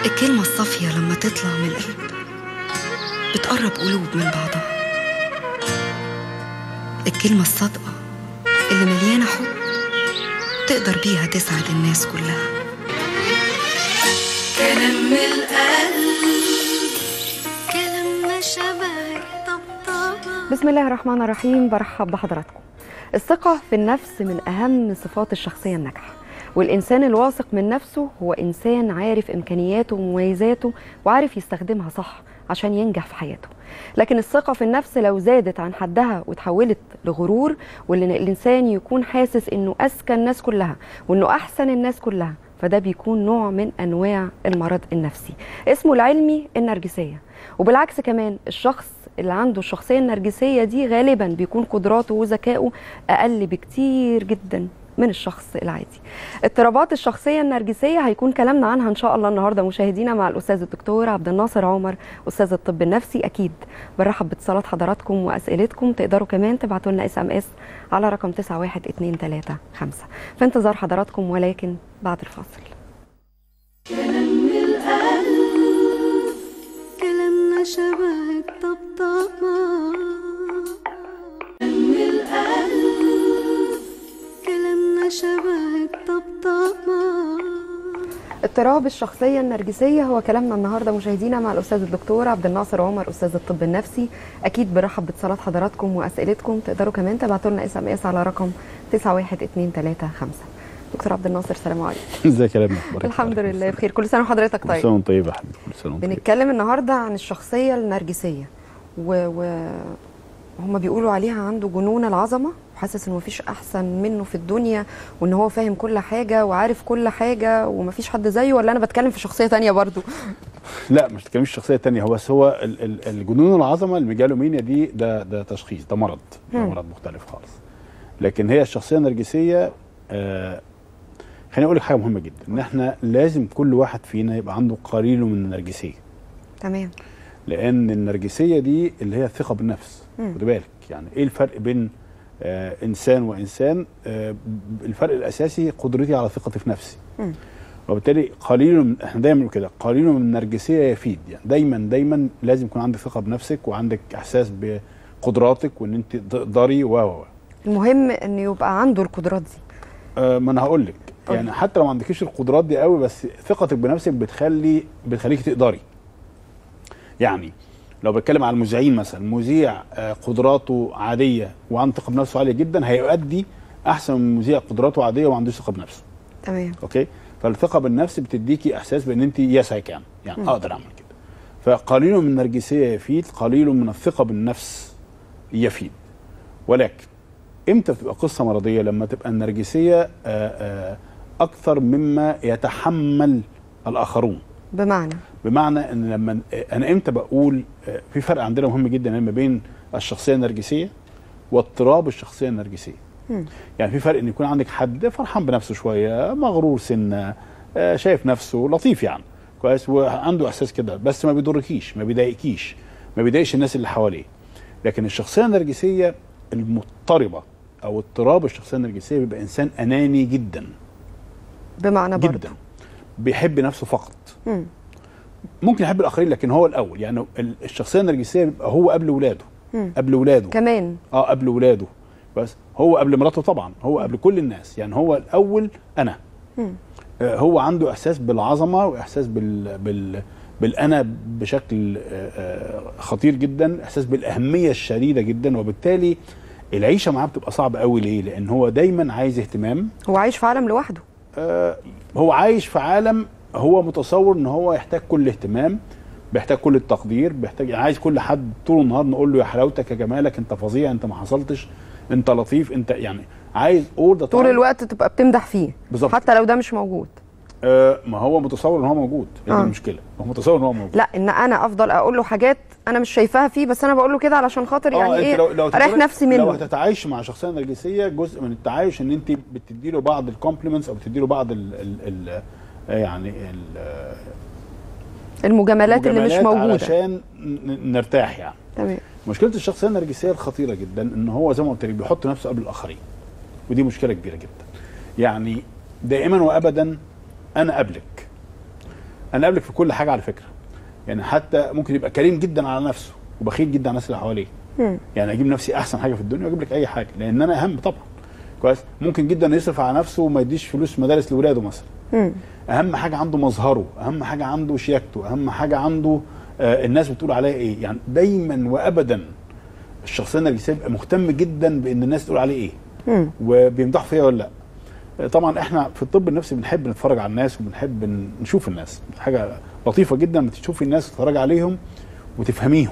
الكلمة الصافية لما تطلع من القلب بتقرب قلوب من بعضها الكلمة الصادقة اللي مليانة حب تقدر بيها تسعد الناس كلها كلام من القلب كلامنا شبه طبطبة بسم الله الرحمن الرحيم برحب بحضراتكم الثقة في النفس من أهم صفات الشخصية الناجحة والإنسان الواثق من نفسه هو إنسان عارف إمكانياته ومميزاته وعارف يستخدمها صح عشان ينجح في حياته لكن الثقة في النفس لو زادت عن حدها وتحولت لغرور واللي الإنسان يكون حاسس إنه أذكى الناس كلها وإنه أحسن الناس كلها فده بيكون نوع من أنواع المرض النفسي اسمه العلمي النرجسية وبالعكس كمان الشخص اللي عنده الشخصية النرجسية دي غالبا بيكون قدراته وذكائه أقل بكتير جدا من الشخص العادي اضطرابات الشخصية النرجسية هيكون كلامنا عنها إن شاء الله النهاردة مشاهدينا مع الأستاذ الدكتور عبد الناصر عمر أستاذ الطب النفسي أكيد برحب باتصالات حضراتكم وأسئلتكم تقدروا كمان تبعتوا لنا اس ام اس على رقم 91235 في انتظار حضراتكم ولكن بعد الفاصل كلامنا شبه الطبطبة كلام من القلب كلامنا شبه الطبطبة اضطراب الشخصية النرجسية هو كلامنا النهارده مشاهدينا مع الأستاذ الدكتور عبد الناصر عمر أستاذ الطب النفسي أكيد برحب باتصالات حضراتكم وأسئلتكم تقدروا كمان تبعتوا لنا اس ام اس على رقم 91235 دكتور عبد الناصر السلام عليكم ازيك يا ربنا اخبارك الحمد لله بخير كل سنة وحضرتك كل طيب سنه وانت طيب يا حبيبي كل سنه وانت طيب بنتكلم النهارده عن الشخصية النرجسية و, و... هم بيقولوا عليها عنده جنون العظمة وحاسس انه مفيش احسن منه في الدنيا وان هو فاهم كل حاجة وعارف كل حاجة ومفيش حد زيه ولا انا بتكلم في شخصية تانية برضو لا مش تتكلمش شخصيه تانية هو بس هو ال- ال- الجنون العظمه الميجالومينيا دي ده ده تشخيص ده مرض ده مم. مرض مختلف خالص لكن هي الشخصيه النرجسيه آه خليني اقول لك حاجه مهمه جدا ان احنا لازم كل واحد فينا يبقى عنده قليل من النرجسيه تمام لان النرجسيه دي اللي هي الثقه بالنفس مم. خد بالك يعني ايه الفرق بين آه انسان وانسان آه ب- الفرق الاساسي قدرتي على ثقتي في نفسي مم. وبالتالي قليل من احنا دايما بنقول كده قليل من النرجسيه يفيد يعني دايما دايما لازم يكون عندك ثقه بنفسك وعندك احساس بقدراتك وان انت تقدري و و و المهم انه يبقى عنده القدرات دي آه، ما انا هقول لك قولي. يعني حتى لو ما عندكيش القدرات دي قوي بس ثقتك بنفسك بتخلي بتخليك تقدري يعني لو بتكلم على المذيعين مثلا مذيع آه، قدراته عاديه وعنده ثقه بنفسه عاليه جدا هيؤدي احسن من مذيع قدراته عاديه وما عندوش ثقه بنفسه تمام اوكي فالثقه بالنفس بتديكي احساس بان انت يس اي كان يعني مم. اقدر اعمل كده فقليل من النرجسيه يفيد قليل من الثقه بالنفس يفيد ولكن امتى بتبقى قصه مرضيه لما تبقى النرجسيه آه، آه، اكثر مما يتحمل الاخرون بمعنى بمعنى ان لما انا امتى بقول آه، في فرق عندنا مهم جدا ما بين الشخصيه النرجسيه واضطراب الشخصيه النرجسيه مم. يعني في فرق ان يكون عندك حد فرحان بنفسه شويه مغرور سنه آه، شايف نفسه لطيف يعني كويس وعنده احساس كده بس ما بيضركيش ما بيضايقكيش ما بيضايقش الناس اللي حواليه لكن الشخصيه النرجسيه المضطربه او اضطراب الشخصيه النرجسيه بيبقى انسان اناني جدا بمعنى برضه جدا بيحب نفسه فقط مم. ممكن يحب الاخرين لكن هو الاول يعني ال- الشخصيه النرجسيه بيبقى هو قبل ولاده مم. قبل ولاده كمان اه قبل ولاده بس هو قبل مراته طبعا هو قبل كل الناس يعني هو الاول انا مم. آه هو عنده احساس بالعظمه واحساس بال بال بالانا بشكل آه آه خطير جدا احساس بالاهميه الشديده جدا وبالتالي العيشه معاه بتبقى صعبه قوي ليه لان هو دايما عايز اهتمام هو عايش في عالم لوحده آه هو عايش في عالم هو متصور ان هو يحتاج كل اهتمام بيحتاج كل التقدير بيحتاج يعني عايز كل حد طول النهار نقول له يا حلاوتك يا جمالك انت فظيع انت ما حصلتش انت لطيف انت يعني عايز اول ده طول الوقت تبقى بتمدح فيه بالظبط حتى لو ده مش موجود آه ما هو متصور ان هو موجود هي دي آه. المشكله هو متصور ان هو موجود لا ان انا افضل اقول له حاجات انا مش شايفاها فيه بس انا بقول له كده علشان خاطر يعني انت ايه لو لو اريح تتعامل- نفسي لو منه هتتعايش مع شخصيه نرجسيه جزء من التعايش ان انت بتدي له بعض الكومبلمنتس او بتدي له بعض ال ال ال يعني ال المجاملات اللي مش المجاملات موجوده علشان ن- نرتاح يعني تمام مشكله الشخصيه النرجسيه الخطيره جدا ان هو زي ما قلت لك بيحط نفسه قبل الاخرين ودي مشكله كبيره جدا يعني دائما وابدا انا قبلك انا قابلك في كل حاجه على فكره يعني حتى ممكن يبقى كريم جدا على نفسه وبخيل جدا على الناس اللي حواليه مم. يعني اجيب نفسي احسن حاجه في الدنيا واجيب لك اي حاجه لان انا اهم طبعا كويس ممكن جدا يصرف على نفسه وما يديش فلوس مدارس لاولاده مثلا مم. اهم حاجه عنده مظهره اهم حاجه عنده شياكته اهم حاجه عنده آه الناس بتقول عليها ايه يعني دايما وابدا الشخصيه النرجسيه بيبقى مهتم جدا بان الناس تقول عليه ايه مم. وبيمدحوا فيها ولا لا آه، طبعا احنا في الطب النفسي بنحب نتفرج على الناس وبنحب ن- نشوف الناس حاجه لطيفه جدا لما تشوفي الناس تتفرج عليهم وتفهميهم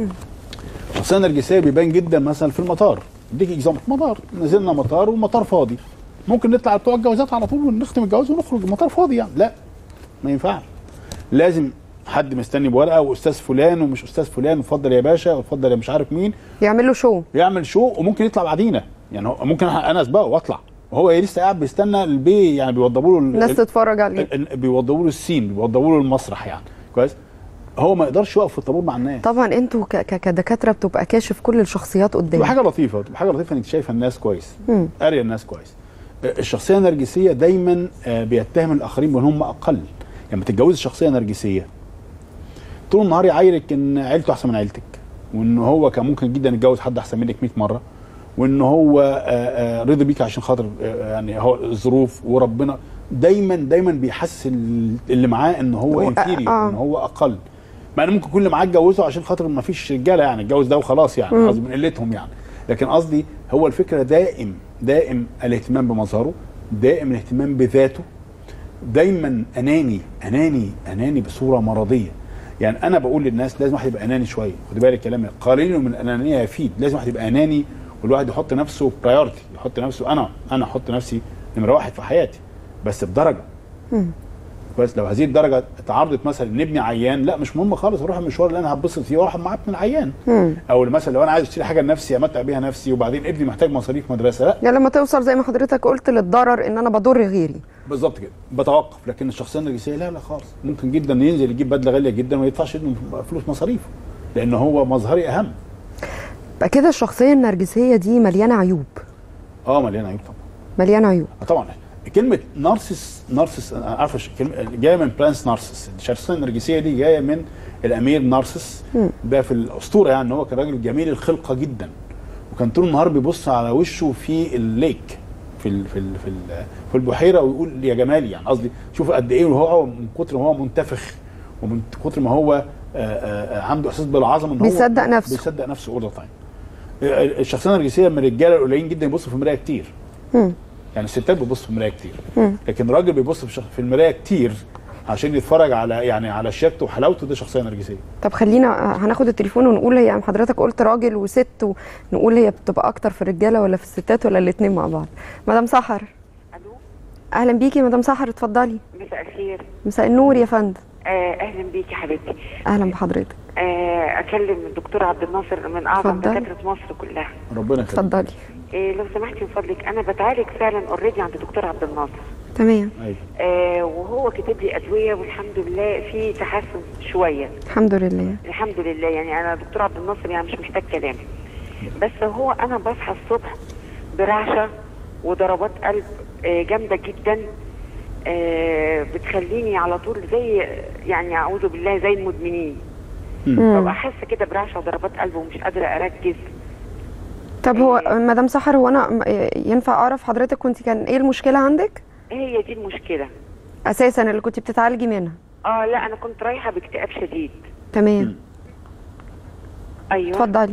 الشخصيه النرجسيه بيبان جدا مثلا في المطار اديك اكزامبل مطار نزلنا مطار والمطار فاضي ممكن نطلع بتوع الجوازات على طول ونختم الجواز ونخرج المطار فاضي يعني لا ما ينفعش لازم حد مستني بورقه واستاذ فلان ومش استاذ فلان واتفضل يا باشا واتفضل يا مش عارف مين يعمل له شو يعمل شو وممكن يطلع بعدينا يعني هو ممكن انا اسبقه واطلع وهو لسه قاعد بيستنى البي يعني بيوضبوا له ال- الناس ال- تتفرج عليه ال- ال- بيوضبوا له السين بيوضبوا له المسرح يعني كويس هو ما يقدرش يقف في الطابور مع الناس طبعا انتوا ك- ك- كدكاتره بتبقى كاشف كل الشخصيات تبقى قدامك حاجه لطيفه تبقى حاجه لطيفه انك شايفه الناس كويس مم. قاريه الناس كويس آه، الشخصيه النرجسيه دايما آه، بيتهم الاخرين بان هم اقل لما تتجوز شخصيه نرجسيه طول النهار يعايرك ان عيلته احسن من عيلتك وان هو كان ممكن جدا يتجوز حد احسن منك 100 مره وان هو آه، آه، رضي بيك عشان خاطر آه، يعني هو الظروف وربنا دايما دايما بيحسس ال- اللي معاه ان هو هو- انفيريور آه. ان هو اقل مع ان ممكن كل اللي معاه اتجوزه عشان خاطر ما فيش رجاله يعني اتجوز ده وخلاص يعني قصدي من قلتهم يعني لكن قصدي هو الفكره دائم دائم الاهتمام بمظهره دائم الاهتمام بذاته دايما اناني اناني اناني بصوره مرضيه يعني انا بقول للناس لازم واحد يبقى اناني شويه خد بالك كلامي قليل من الانانيه يفيد لازم واحد يبقى اناني والواحد يحط نفسه برايورتي يحط نفسه انا انا احط نفسي نمره واحد في حياتي بس بدرجه بس لو هذه الدرجه اتعرضت مثلا ان ابني عيان لا مش مهم خالص اروح المشوار اللي انا هتبسط فيه واروح مع ابن العيان او مثلا لو انا عايز اشتري حاجه لنفسي امتع بيها نفسي وبعدين ابني محتاج مصاريف مدرسه لا يعني لما توصل زي ما حضرتك قلت للضرر ان انا بضر غيري بالظبط كده بتوقف لكن الشخصيه النرجسيه لا لا خالص ممكن جدا ينزل يجيب بدله غاليه جدا وما يدفعش ابنه فلوس مصاريفه لان هو مظهري اهم بقى كده الشخصيه النرجسيه دي مليانه عيوب اه مليان عيوب طبعا مليانه عيوب آه طبعا كلمه نارسس نارسس انا عارفه ش- كلمه جايه من برانس نارسس الشخصيه النرجسيه دي جايه من الامير نارسس ده في الاسطوره يعني ان هو كان راجل جميل الخلقه جدا وكان طول النهار بيبص على وشه في الليك في ال في ال في, ال في البحيره ويقول يا جمالي يعني قصدي شوف قد ايه وهو من كتر ما هو منتفخ ومن كتر ما هو آه، آه، آه، عنده احساس بالعظمه ان هو بيصدق نفسه. بيصدق نفسه اول تايم الشخصيه النرجسيه من الرجاله القليلين جدا يبصوا في المرايه كتير مم. يعني الستات بتبص في المرايه كتير لكن الراجل بيبص في, شخ- في المرايه كتير عشان يتفرج على يعني على شياكته وحلاوته ده شخصيه نرجسيه طب خلينا هناخد التليفون ونقول هي حضرتك قلت راجل وست ونقول هي بتبقى اكتر في الرجاله ولا في الستات ولا الاثنين مع بعض مدام سحر الو اهلا بيكي مدام سحر اتفضلي مساء الخير مساء النور يا فندم آه اهلا بيكي حبيبتي اهلا بحضرتك آه اكلم الدكتور عبد الناصر من اعظم اتفضلي. دكاتره مصر كلها ربنا يخليك اتفضلي آه لو سمحتي من فضلك انا بتعالج فعلا اوريدي عند دكتور عبد الناصر تمام ايوه آه وهو كاتب لي ادويه والحمد لله في تحسن شويه الحمد لله الحمد لله يعني انا دكتور عبد الناصر يعني مش محتاج كلام بس هو انا بصحى الصبح برعشه وضربات قلب آه، جامده جدا آه، بتخليني على طول زي يعني اعوذ بالله زي المدمنين ببقى حاسه كده برعشه وضربات قلب ومش قادره اركز طب هو مدام سحر هو انا م- ينفع اعرف حضرتك كنت كان ايه المشكله عندك هي دي المشكله اساسا اللي كنت بتتعالجي منها اه لا انا كنت رايحه باكتئاب شديد تمام ايوه اتفضلي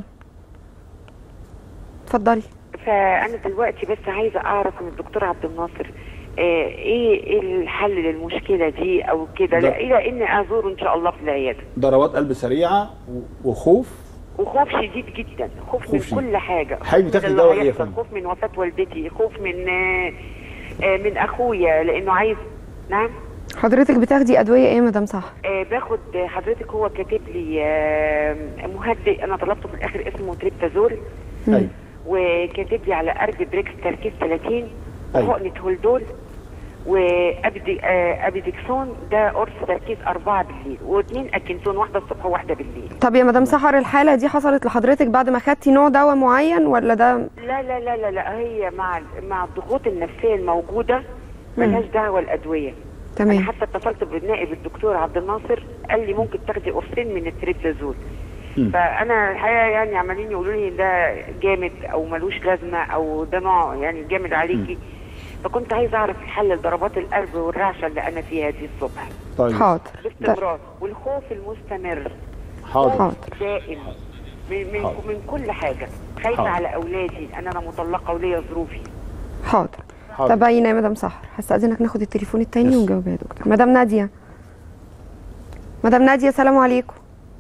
اتفضلي فانا دلوقتي بس عايزه اعرف من الدكتور عبد الناصر آه ايه ايه الحل للمشكله دي او كده ده- لا الى اني ازوره ان شاء الله في العياده ضربات قلب سريعه و- وخوف وخوف شديد جدا خوف, من خوف شديد. كل حاجه حضرتك خوف بتاخدي من اللي دواء إيه يا هيحصل، فندم؟ خوف من وفاه والدتي خوف من آه آه من اخويا لانه عايز نعم حضرتك بتاخدي ادويه ايه يا مدام سحر آه باخد آه، حضرتك هو كاتب لي آه مهدئ انا طلبته في الاخر اسمه تريبتازول ايوه وكاتب لي على ارض بريكس تركيز 30 أيوة. وحقنه هولدول وابدي آه ابيدكسون ده قرص تركيز أربعة بالليل واثنين اكنتون واحده الصبح وواحده بالليل طب يا مدام سحر الحاله دي حصلت لحضرتك بعد ما خدتي نوع دواء معين ولا ده لا لا لا لا لا هي مع مع الضغوط النفسيه الموجوده ملهاش دعوه الادويه تمام. انا حتى اتصلت بالنائب الدكتور عبد الناصر قال لي ممكن تاخدي قرصين من التريبتازول مم. فانا الحقيقه يعني عمالين يقولوا لي ده جامد او ملوش لازمه او ده نوع يعني جامد عليكي فكنت عايزه اعرف الحل لضربات القلب والرعشه اللي انا فيها دي الصبح طيب حاضر باستمرار والخوف المستمر حاضر حاضر دائم من من, حاضر. من كل حاجه خايفه حاضر. على اولادي ان انا مطلقه وليا ظروفي حاضر حاضر. تابعينا يا مدام سحر هستأذنك ناخد التليفون التاني يس. ونجاوب يا دكتور مدام نادية مدام نادية سلام عليكم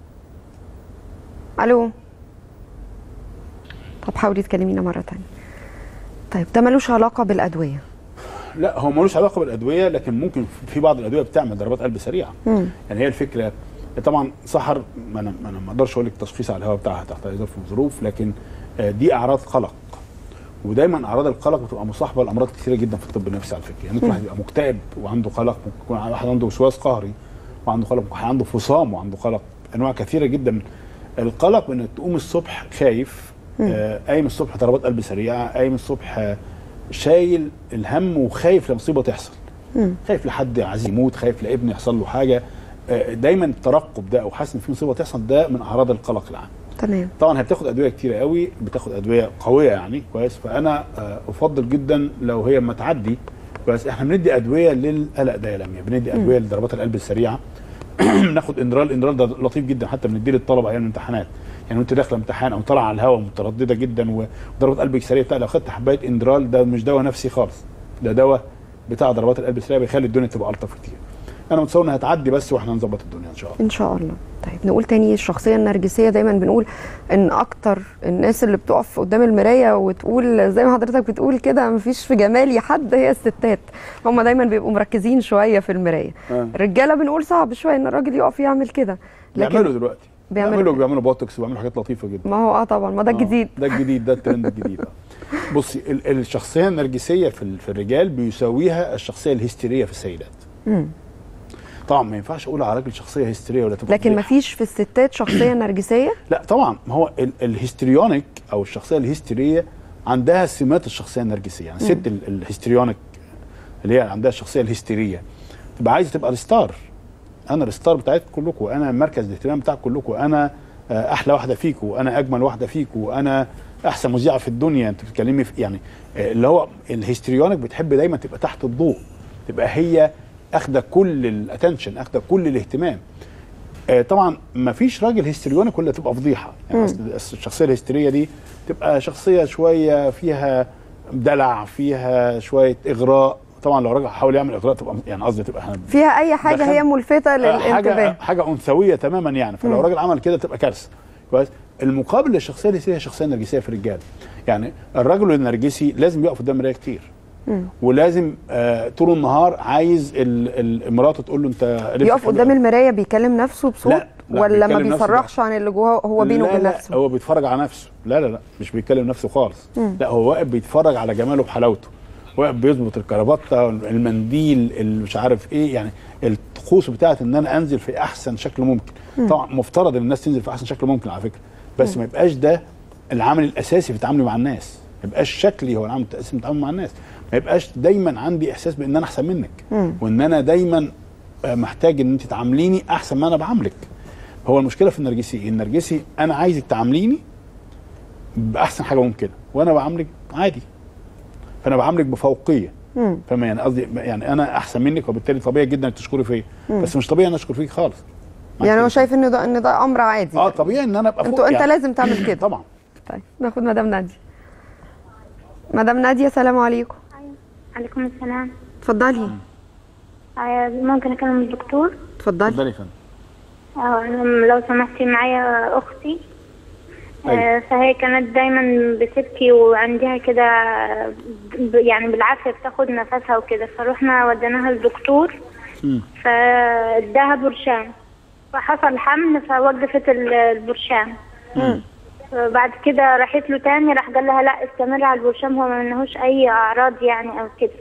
الو طب حاولي تكلمينا مرة تانية طيب ده ملوش علاقة بالأدوية لا هو ملوش علاقه بالادويه لكن ممكن في بعض الادويه بتعمل ضربات قلب سريعه مم. يعني هي الفكره طبعا سحر ما انا ما انا ما اقدرش اقول لك تشخيص على الهواء بتاعها تحت اي ظرف من الظروف لكن آه، دي اعراض قلق ودايما اعراض القلق بتبقى مصاحبه لامراض كثيره جدا في الطب النفسي على فكره يعني ممكن واحد يبقى مكتئب وعنده قلق ممكن يكون واحد عنده وسواس قهري وعنده قلق ممكن واحد عنده فصام وعنده قلق انواع كثيره جدا من القلق انك تقوم الصبح خايف آه، قايم الصبح ضربات قلب سريعه قايم الصبح آه، شايل الهم وخايف لمصيبه تحصل خايف لحد عايز يموت خايف لابنه يحصل له حاجه آه، دايما الترقب ده او حاسس ان في مصيبه تحصل ده من اعراض القلق العام تمام طبعا هي بتاخد ادويه كتيره قوي بتاخد ادويه قويه يعني كويس فانا آه، افضل جدا لو هي ما تعدي كويس احنا بندي ادويه للقلق ده يا لميا بندي ادويه لضربات القلب السريعه بناخد اندرال اندرال ده لطيف جدا حتى بنديه للطلبه ايام الامتحانات يعني وانت داخله امتحان او طالعه على الهواء متردده جدا وضربات قلبك سريعه بتاع لو خدت حبايه اندرال ده مش دواء نفسي خالص ده دواء بتاع ضربات القلب السريعه بيخلي الدنيا تبقى الطف كتير انا متصور انها هتعدي بس واحنا نظبط الدنيا ان شاء الله ان شاء الله طيب نقول تاني الشخصيه النرجسيه دايما بنقول ان اكتر الناس اللي بتقف قدام المرايه وتقول زي ما حضرتك بتقول كده مفيش في جمالي حد هي الستات هم دايما بيبقوا مركزين شويه في المرايه آه. الرجاله بنقول صعب شويه ان الراجل يقف يعمل كده بيعملوا دلوقتي بيعملوا- بيعملوا بيعملوا بوتوكس وبيعملوا حاجات لطيفه جدا ما هو اه طبعا ما ده آه، الجديد ده الجديد ده الترند الجديد آه. بصي ال- الشخصيه النرجسيه في ال- في الرجال بيساويها الشخصيه الهستيريه في السيدات مم. طبعا ما ينفعش اقول على راجل شخصيه هستيريه ولا تبقى لكن فضيحة. مفيش في الستات شخصيه نرجسيه لا طبعا ما هو ال- الهستريونيك او الشخصيه الهستيريه عندها سمات الشخصيه النرجسيه يعني الست ال- الهستريونيك اللي هي عندها الشخصيه الهستيريه تبقى عايزه تبقى الستار انا الستار بتاعتكم كلكم وانا مركز الاهتمام بتاعكم كلكم وانا آه، احلى واحده فيكم وانا اجمل واحده فيكم وانا احسن مذيعه في الدنيا انت بتتكلمي في يعني آه، اللي هو الهستريونيك بتحب دايما تبقى تحت الضوء تبقى هي اخده كل الاتنشن اخده كل الاهتمام آه، طبعا ما فيش راجل هستريونيك ولا تبقى فضيحه يعني أصل الشخصيه الهستيريه دي تبقى شخصيه شويه فيها دلع فيها شويه اغراء طبعا لو راجل حاول يعمل اغراء تبقى يعني قصدي تبقى احنا فيها اي حاجه دخل- هي ملفته حاجه للانتباه حاجه انثويه تماما يعني فلو راجل عمل كده تبقى كارثه كويس المقابل للشخصيه الهستيريه هي الشخصيه النرجسيه في الرجال يعني الرجل النرجسي لازم يقف قدام مرايه كتير ولازم آه طول النهار عايز ال- ال- مراته تقول له انت لبسك يقف حلو قدام أوي. المرايه بيكلم نفسه بصوت لا، لا، ولا ما بيكلم نفسه بيصرحش عن اللي جواه هو بينه لا وبين لا نفسه هو بيتفرج على نفسه لا لا لا مش بيتكلم نفسه خالص لا هو واقف بيتفرج على جماله وحلاوته واقف بيظبط الكرافته المنديل اللي مش عارف ايه يعني الطقوس بتاعت ان انا انزل في احسن شكل ممكن طبعا مفترض ان الناس تنزل في احسن شكل ممكن على فكره بس ما يبقاش ده العامل الاساسي في تعاملي مع الناس ما يبقاش شكلي هو العامل الاساسي في التعامل مع الناس ما يبقاش دايما عندي احساس بان انا احسن منك وان انا دايما آه، محتاج ان انت تعامليني احسن ما انا بعاملك هو المشكله في النرجسي النرجسي انا عايزك تعامليني باحسن حاجه ممكنه وانا بعاملك عادي فانا بعاملك بفوقيه فاهم يعني قصدي يعني انا احسن منك وبالتالي طبيعي جدا انك تشكري فيا بس مش طبيعي ان اشكر فيك خالص يعني هو شايف ان ده ان ده امر عادي اه طبيعي ان انا ابقى انتوا فوق انت يعني. لازم تعمل كده طبعا طيب ناخد مدام ناديه مدام ناديه سلام عليكم عليكم السلام اتفضلي آه، ممكن أكلم الدكتور اتفضلي اتفضلي يا فندم آه، لو سمحتي معايا أختي آه، أيوة. فهي كانت دايما بتبكي وعندها كده آه، ب- يعني بالعافية بتاخد نفسها وكده فروحنا وديناها للدكتور مم. فاداها برشام فحصل حمل فوقفت ال- البرشام بعد كده راحت له تاني راح قال لها لا استمر على البرشام هو ما منهوش اي اعراض يعني او كده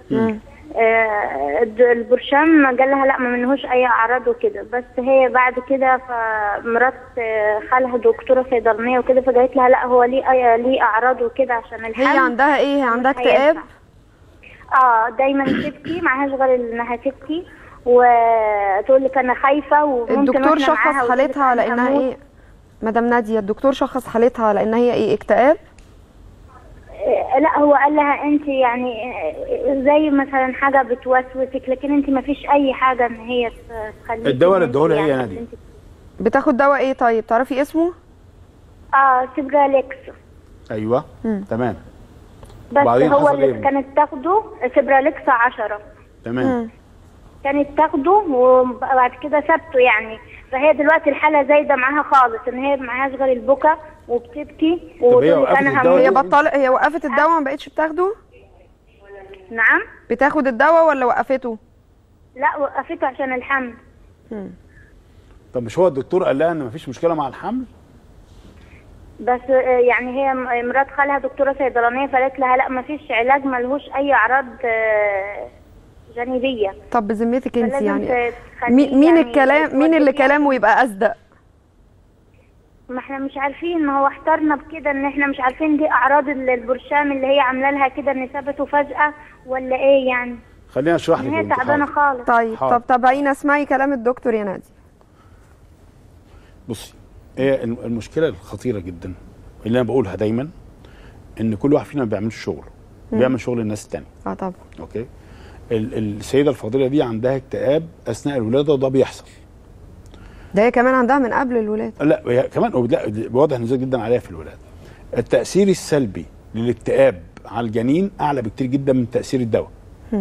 آه، الد- البرشام قال لها لا ما منهوش اي اعراض وكده بس هي بعد كده فمرات آه، خالها دكتوره صيدلانيه وكده فقالت لها لا هو ليه أي- ليه اعراض وكده عشان الحمل هي عندها ايه هي عندها مش اكتئاب هينفع. اه دايما تبكي معهاش غير انها تبكي وتقول لك انا خايفه وممكن الدكتور وإحنا معاها شخص وتقول لك حالتها على أنا انها هموت. ايه مدام ناديه الدكتور شخص حالتها على انها هي ايه اكتئاب آه، لا هو قال لها انت يعني آه، زي مثلا حاجه بتوسوسك لكن انت ما فيش اي حاجه ان هي تخليك الدواء اللي إن أنت اداهولها إيه يا يعني نادية؟ أنت- بتاخد دواء ايه طيب تعرفي اسمه اه سيبراليكس ايوه مم. تمام بس وبعدين هو حصل اللي إيه؟ كانت تاخده سيبراليكس 10 تمام كانت تاخده وبعد كده سابته يعني فهي دلوقتي الحاله زايده معاها خالص ان هي معهاش غير البكا وبتبكي هي وتقول لك وقفت انا الدواء هي هموت بطل هي وقفت الدواء ما بقتش بتاخده نعم بتاخد الدواء ولا وقفته لا وقفته عشان الحمل طب مش هو الدكتور قال لها ان مفيش مشكله مع الحمل بس آه، يعني هي م- مرات خالها دكتوره صيدلانيه فقالت لها لا ما فيش علاج ملهوش اي اعراض آه، جانبيه طب بذمتك انت فلازم يعني تخليه مين مين يعني الكلام مين اللي توديه. كلامه يبقى اصدق ما احنا مش عارفين ما هو احترنا بكده ان احنا مش عارفين دي اعراض ال- البرشام اللي هي عامله لها كده ان ثبته فجاه ولا ايه يعني خلينا اشرح ان لك هي يا بنتي تعبانه حاضر. خالص طيب حاضر. طب تابعينا اسمعي كلام الدكتور يا نادي بصي هي الم- المشكله الخطيره جدا اللي انا بقولها دايما ان كل واحد فينا ما بيعملش شغله بيعمل شغل الناس التانية اه طبعا اوكي ال- السيده الفاضله دي عندها اكتئاب اثناء الولاده وده بيحصل ده هي كمان عندها من قبل الولاده لا هي كمان لا واضح انه زاد جدا عليها في الولاده التاثير السلبي للاكتئاب على الجنين اعلى بكتير جدا من تاثير الدواء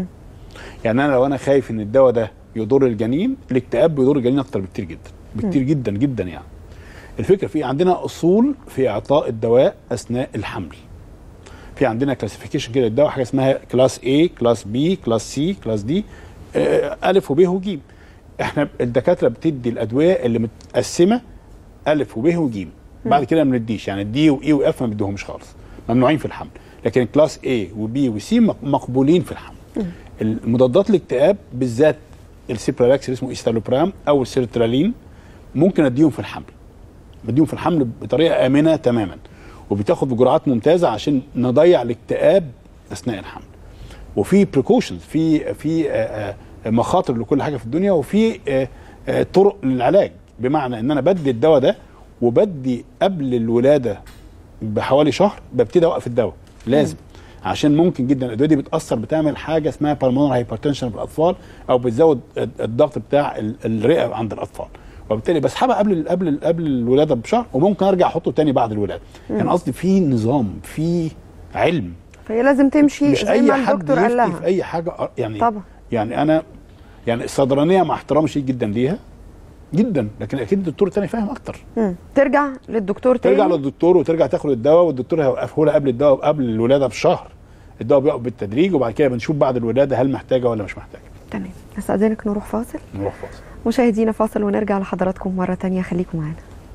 يعني انا لو انا خايف ان الدواء ده يضر الجنين الاكتئاب بيضر الجنين اكتر بكتير جدا بكتير جدا جدا يعني الفكره في عندنا اصول في اعطاء الدواء اثناء الحمل في عندنا كلاسيفيكيشن كده الدواء حاجه اسمها كلاس A كلاس B كلاس C كلاس D آه، الف وب وج احنا الدكاتره بتدي الادويه اللي متقسمه الف وب وج بعد كده ما بنديش يعني الدي واي واف ما بديهمش خالص ممنوعين في الحمل لكن كلاس A وبي وسي مقبولين في الحمل المضادات الاكتئاب بالذات السيبرالاكس اللي اسمه ايستالوبرام او السيرترالين ممكن اديهم في الحمل بديهم في الحمل بطريقه امنه تماما وبتاخد بجرعات ممتازه عشان نضيع الاكتئاب اثناء الحمل وفي بريكوشنز في في آه، آه، مخاطر لكل حاجه في الدنيا وفي آه، آه، طرق للعلاج بمعنى ان انا بدي الدواء ده وبدي قبل الولاده بحوالي شهر ببتدي اوقف الدواء لازم عشان ممكن جدا الادويه دي بتاثر بتعمل حاجه اسمها بالمونر هايبرتنشن في الاطفال او بتزود الضغط بتاع ال- الرئه عند الاطفال وبالتالي بسحبها قبل قبل قبل الولاده بشهر وممكن ارجع احطه تاني بعد الولاده يعني قصدي في نظام في علم فهي لازم تمشي مش زي اي ما حد الدكتور قال يفتي لها في اي حاجه أ- يعني طبعا. يعني انا يعني الصيدلانيه مع احترامي شديد جدا ليها جدا لكن اكيد الدكتور التاني فاهم اكتر مم. ترجع للدكتور تاني ترجع للدكتور وترجع تاخد الدواء والدكتور هيوقفه لها قبل الدواء قبل الولاده بشهر الدواء بيقف بالتدريج وبعد كده بنشوف بعد الولاده هل محتاجه ولا مش محتاجه تمام استاذنك نروح فاصل نروح فاصل مشاهدينا فاصل ونرجع لحضراتكم مره تانية خليكم معانا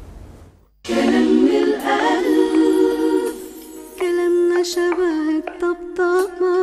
كلام القلب كلامنا شبه الطبطبة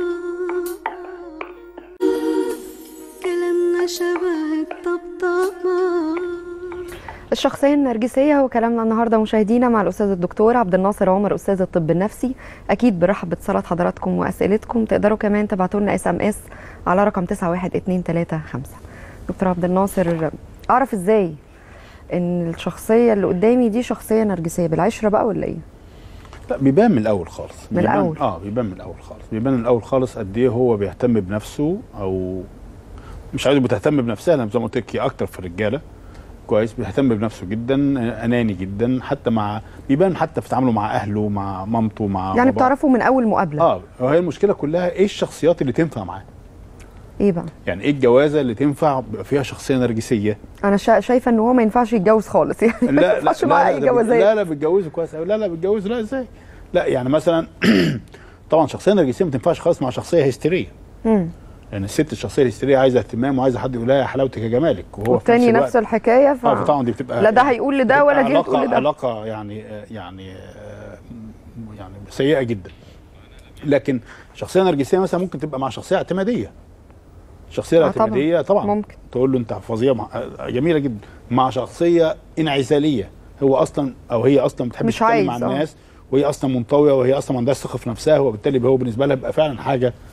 كلامنا شبه الطبطبة الشخصية النرجسية هو كلامنا النهاردة مشاهدينا مع الأستاذ الدكتور عبد الناصر عمر أستاذ الطب النفسي أكيد برحب باتصالات حضراتكم وأسئلتكم تقدروا كمان تبعتوا لنا اس ام اس على رقم 91235 دكتور عبد الناصر أعرف إزاي إن الشخصية اللي قدامي دي شخصية نرجسية بالعشرة بقى ولا إيه؟ لا بيبان من الاول خالص من بيبان- الأول. اه بيبان من الاول خالص بيبان من الاول خالص قد ايه هو بيهتم بنفسه او مش عايز بتهتم بنفسها انا زي ما قلت لك هي اكتر في الرجاله كويس بيهتم بنفسه جدا آه، اناني جدا حتى مع بيبان حتى في تعامله مع اهله مع مامته مع يعني باباه. بتعرفوا من أول مقابلة اه وهي المشكله كلها ايه الشخصيات اللي تنفع معاه إيه بقى؟ يعني ايه الجوازه اللي تنفع بيبقى فيها شخصيه نرجسيه أنا شا... شايفة إن هو ما ينفعش يتجوز خالص يعني ما لا لا ينفعش لا, معاه لا, أي ده بي- جوازات لا لا بيتجوزوا كويس قوي لا لا بيتجوزوا لا ازاي لا يعني مثلا طبعا شخصيه نرجسيه ما تنفعش خالص مع شخصيه هستيريه مم. لان الست الشخصيه الهستيريه عايزه اهتمام وعايزه حد يقول لها يا حلاوتك يا جمالك وهو والتاني في نفس الحكاية ف... اه فطبعا دي بتبقى لا ده هيقول لده ولا دي بتبقى هتقول علاقه لده علاقه يعني آه، يعني آه، يعني سيئه جدا لكن شخصيه نرجسيه مثلا ممكن تبقى مع شخصيه اعتماديه الشخصيه آه، طبعاً. الاعتماديه طبعا ممكن. تقول له انت فظيع مع... آه، جميله جدا مع شخصيه انعزاليه هو اصلا او هي اصلا ما بتحبش مش تتكلم مع عايز، آه. الناس وهي اصلا منطويه وهي اصلا ما عندهاش ثقه في نفسها وبالتالي هو بالنسبه لها بيبقى فعلا حاجه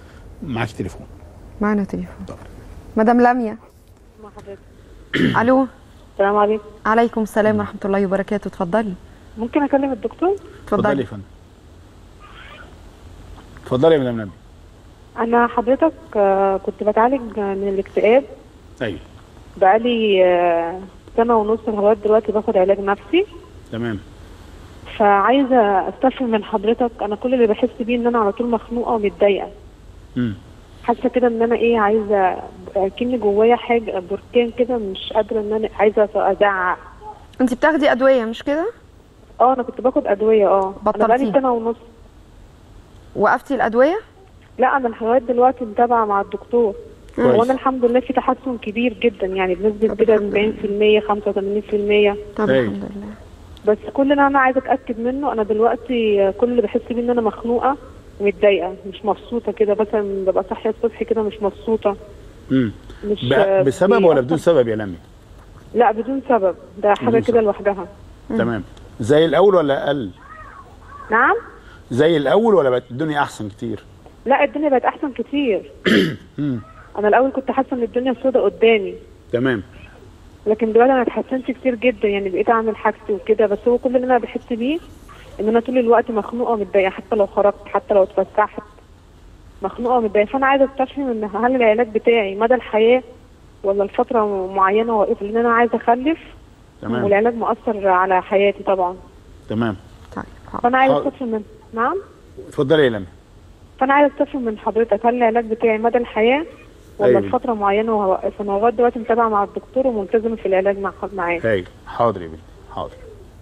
معاكي تليفون معنا تليفون مدام لميا مع حضرتك الو السلام عليكم عليكم السلام ورحمه الله وبركاته اتفضلي ممكن اكلم الدكتور اتفضلي يا اتفضلي فندم اتفضلي يا مدام نبي انا حضرتك آه، كنت بتعالج من الاكتئاب ايوه بقالي آه، سنه ونص لغايه دلوقتي باخد علاج نفسي تمام فعايزه استفهم من حضرتك انا كل اللي بحس بيه ان انا على طول مخنوقه ومتضايقه امم حاسه كده ان انا ايه عايزه اكن جوايا حاجه بركان كده مش قادره ان انا عايزه ازعق انت بتاخدي ادويه مش كده اه انا كنت باخد ادويه اه انا بطلتيه؟ بقالي سنه ونص وقفتي الادويه لا انا لغايه دلوقتي متابعه مع الدكتور كويس. وانا الحمد لله في تحسن كبير جدا يعني بنسبه طب كده الحمد 40% 85% طب أيوة. الحمد لله بس كل اللي انا عايزه اتاكد منه انا دلوقتي كل اللي بحس بيه ان انا مخنوقه ومتضايقه مش مبسوطه كده مثلا ببقى صاحيه الصبح كده مش مبسوطه امم مش ب- بسبب ولا بدون سبب يا لمي لا بدون سبب ده حاجه بدون كده سبب. لوحدها تمام زي الاول ولا اقل نعم زي الاول ولا بقت الدنيا احسن كتير لا الدنيا بقت احسن كتير امم انا الاول كنت حاسه ان الدنيا سودة قدامي تمام لكن دلوقتي انا اتحسنت كتير جدا يعني بقيت اعمل حاجتي وكده بس هو كل اللي انا بحس بيه ان انا طول الوقت مخنوقه ومتضايقه حتى لو خرجت حتى لو اتفسحت مخنوقه ومتضايقه فانا عايزه استفهم ان هل العلاج بتاعي مدى الحياه ولا لفتره معينه واقف لان انا عايزه اخلف تمام والعلاج مؤثر على حياتي طبعا تمام طيب حاضر. فانا عايزه حاضر. استفهم من نعم اتفضلي يا لمي فانا عايزه استفهم من حضرتك هل العلاج بتاعي مدى الحياه ولا أيوة. لفتره معينه وهوقف انا لغايه دلوقتي متابعه مع الدكتور وملتزمه في العلاج مع معاه هاي حاضر يا بنتي حاضر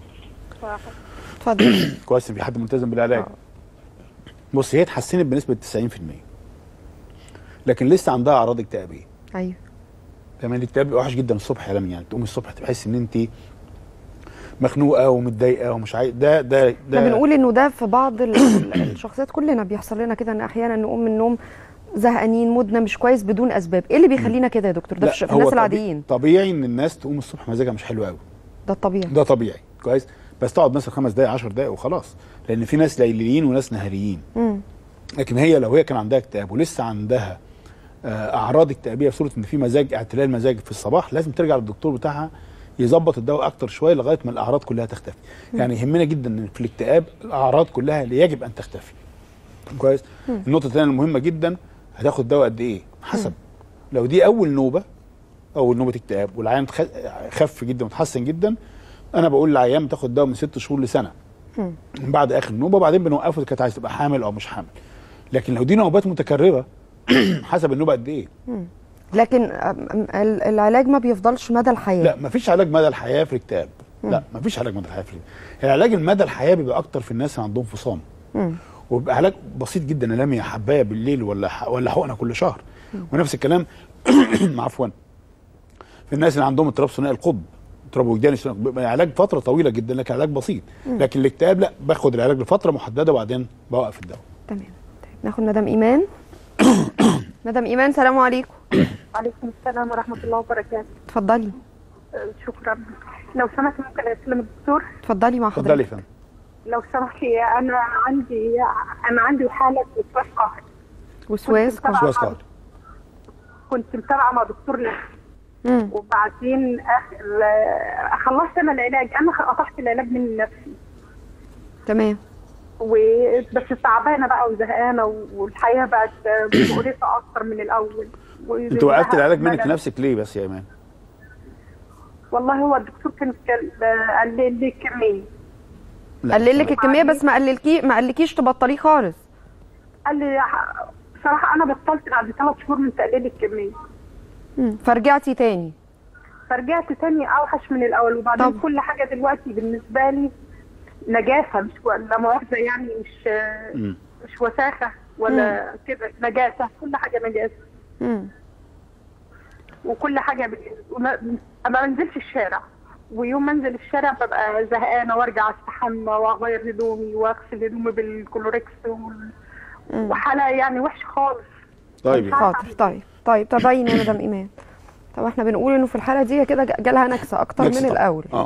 اتفضلي كويس ان في حد ملتزم بالعلاج آه. بص هي اتحسنت بنسبه 90% لكن لسه عندها اعراض اكتئابيه ايوه كمان الاكتئاب بيبقى وحش جدا الصبح يا لمي يعني تقومي الصبح تحسي ان انت مخنوقه ومتضايقه ومش عايز ده ده احنا ده بنقول انه ده في بعض ال- ال- الشخصيات كلنا بيحصل لنا كده ان احيانا نقوم من النوم زهقانين مودنا مش كويس بدون اسباب ايه اللي بيخلينا كده يا دكتور ده لا، في, في هو الناس طبيعي- العاديين طبيعي ان الناس تقوم الصبح مزاجها مش حلو قوي ده الطبيعي ده طبيعي كويس بس تقعد مثلا خمس دقائق 10 دقائق وخلاص لان في ناس ليليين وناس نهاريين مم. لكن هي لو هي كان عندها اكتئاب ولسه عندها آه، اعراض اكتئابيه في صوره ان في مزاج اعتلال مزاج في الصباح لازم ترجع للدكتور بتاعها يظبط الدواء اكتر شويه لغايه ما الاعراض كلها تختفي يعني يهمنا جدا ان في الاكتئاب الاعراض كلها اللي يجب ان تختفي كويس النقطه الثانيه المهمه جدا هتاخد دواء قد ايه حسب لو دي اول نوبه اول نوبه اكتئاب والعيان تخ- خف جدا وتحسن جدا انا بقول للعيان تاخد دواء من ست شهور لسنه مم. من بعد اخر نوبه وبعدين بنوقفه اذا كانت عايز تبقى حامل او مش حامل لكن لو دي نوبات متكرره حسب النوبه قد ايه لكن أم- أم- ال- العلاج ما بيفضلش مدى الحياه لا مفيش علاج مدى الحياه في الاكتئاب لا مفيش علاج مدى الحياه في الاكتئاب العلاج المدى الحياه بيبقى اكتر في الناس اللي عندهم فصام مم. وبيبقى علاج بسيط جدا لمية حبايه بالليل ولا ح- ولا حقنه كل شهر ونفس الكلام عفوا في الناس اللي عندهم اضطراب ثنائي القطب اضطراب وجداني ثنائي القطب، بيبقى علاج فتره طويله جدا لكن علاج بسيط لكن الاكتئاب لا باخد العلاج لفتره محدده وبعدين بوقف الدواء تمام طيب ناخد مدام ايمان مدام ايمان سلام عليكم وعليكم السلام ورحمة الله وبركاته اتفضلي أه، شكرا لو سمحت ممكن أسلم الدكتور اتفضلي مع اتفضلي يا حضرتك فندم لو سمحتي أنا عندي أنا عندي حالة وسواس قهري وسواس كنت قهري. وسواس قهري كنت متابعة مع دكتور نفسي مم. وبعدين آخر آه، خلصت أنا العلاج أنا قطعت العلاج من نفسي تمام وبس تعبانة بقى وزهقانة والحياة بقت آه، مقرفة أكتر من الأول انت وقفت العلاج منك ملل. لنفسك ليه بس يا ايمان والله هو الدكتور كان كان- آه، قال لي لي كمية لا، قلل لك الكميه بس ما قللكي ما قلكيش تبطليه خالص قال لي ح- بصراحة أنا بطلت بعد ثلاث شهور من تقليل الكمية مم. فرجعتي تاني فرجعت تاني أوحش من الأول وبعدين طب. كل حاجة دلوقتي بالنسبة لي نجاسة مش و- لا مؤاخذة يعني مش مم. مش وساخة ولا كده نجاسة كل حاجة نجاسة مم. وكل حاجة ب... وما ما بنزلش الشارع ويوم ما انزل الشارع ببقى زهقانة وارجع استحمى واغير هدومي واغسل هدومي بالكلوركس وال... وحالة يعني وحش خالص طيب يا حاضر طيب طيب تابعيني يا مدام ايمان طب احنا بنقول انه في الحاله دي كده ج- جالها نكسه اكتر نكسة من طبعاً. الاول اه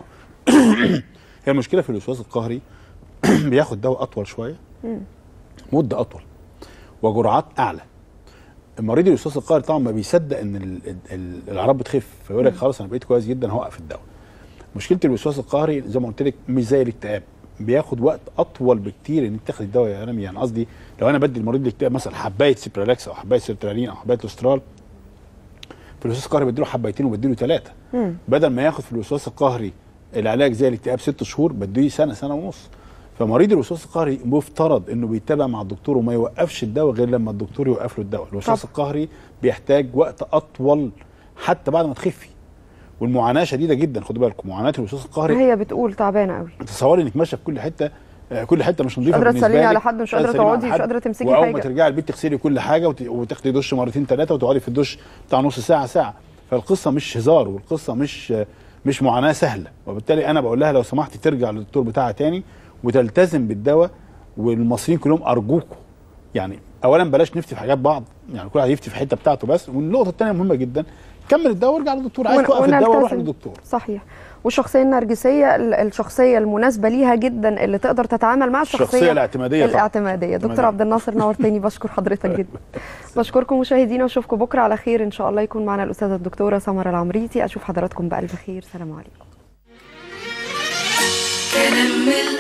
هي المشكله في الوسواس القهري بياخد دواء اطول شويه مده اطول وجرعات اعلى المريض الوسواس القهري طبعا ما بيصدق ان ال- ال- الاعراض بتخف فيقول لك خلاص انا بقيت كويس جدا هوقف الدواء مشكله الوسواس القهري زي ما قلت لك مش زي الاكتئاب بياخد وقت اطول بكتير ان انت تاخد الدواء يا رامي يعني قصدي لو انا بدي المريض الاكتئاب مثلا حبايه سيبرالكس او حبايه سيرترالين او حبايه لوسترال في الوسواس القهري بديله حبايتين وبديله ثلاثه بدل ما ياخد في الوسواس القهري العلاج زي الاكتئاب ست شهور بديه سنه سنه ونص فمريض الوسواس القهري مفترض انه بيتابع مع الدكتور وما يوقفش الدواء غير لما الدكتور يوقف له الدواء الوسواس طبعا. القهري بيحتاج وقت اطول حتى بعد ما تخفي والمعاناه شديده جدا خدوا بالكم معاناه الوسواس القهري هي بتقول تعبانه قوي تصوري انك ماشيه في كل حته آه، كل حته مش نظيفه قادرة بالنسبه تسلمي لك على حد، مش قادرة تسلمي على تقعدي، مش حد. قادرة تمسكي واول حاجة. ما ترجعي البيت تغسلي كل حاجه وت- وتاخدي دش مرتين ثلاثه وتقعدي في الدش بتاع نص ساعه ساعه فالقصه مش هزار والقصه مش آه، مش معاناه سهله وبالتالي انا بقول لها لو سمحتي ترجع للدكتور بتاعها تاني وتلتزم بالدواء والمصريين كلهم ارجوكم يعني اولا بلاش نفتي في حاجات بعض يعني كل واحد يفتي في حته بتاعته بس والنقطه الثانيه مهمه جدا كمل الدواء وارجع للدكتور عايز ون- توقف الدواء روح ونلتزم. للدكتور صحيح والشخصيه النرجسيه ال- الشخصيه المناسبه ليها جدا اللي تقدر تتعامل مع الشخصيه الشخصيه الاعتماديه طبعا. الاعتماديه دكتور الاعتمادية. عبد الناصر نورتني بشكر حضرتك جدا بشكركم مشاهدينا واشوفكم بكره على خير ان شاء الله يكون معنا الاستاذه الدكتوره سمر العمريتي اشوف حضراتكم بالف خير سلام عليكم كلام من